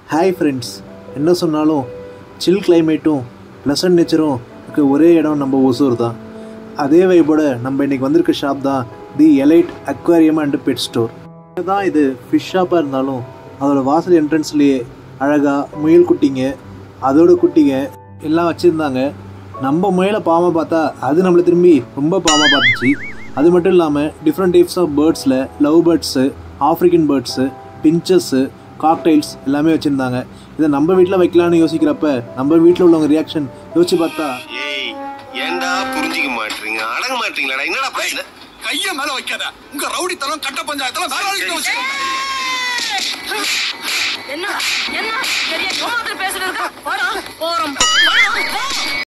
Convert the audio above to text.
hi friends என்ன சொன்னாலும் சில் கிளைமேட்டும் pleasant நேச்சரும் இருக்க ஒரே இடம் நம்ம ஒசூர் தான் அதே வைப்போட நம்ம இன்னைக்கு வந்திருக்க ஷாப் தான் the elite aquarium and pet store தான் இது ஃபிஷ் ஷாப்பாக இருந்தாலும் அதோட வாசல் என்ட்ரன்ஸ்லேயே அழகாக முயல் குட்டிங்க அதோட குட்டிங்க எல்லாம் வச்சுருந்தாங்க நம்ம முயலை பாவமாக பார்த்தா அது நம்மளை திரும்பி ரொம்ப பாவமாக பார்த்துச்சு அது மட்டும் இல்லாமல் டிஃப்ரெண்ட் டைப்ஸ் ஆஃப் பேர்ட்ஸில் love birds African birds finches cockatiels எல்லாமே வச்சுருந்தாங்க இதை நம்ம வீட்டில் வைக்கலான்னு யோசிக்கிறப்ப நம்ம வீட்டில் உள்ளவங்க ரியாக்ஷன் யோசிச்சு பார்த்தா ஏய் ஏன்டா புரிஞ்சுக்க மாட்டீங்க அடங்க மாட்டீங்களாடா என்னடா பிரச்சனை கைய மேல வைக்காத உங்க ரவுடித்தனம் கட்ட பஞ்சாயத்துல மேல வைக்க வச்சுக்கோ என்ன என்ன பெரிய ஏமாத்திர பேசுறதுக்கா போறோம் போறோம் போறோம்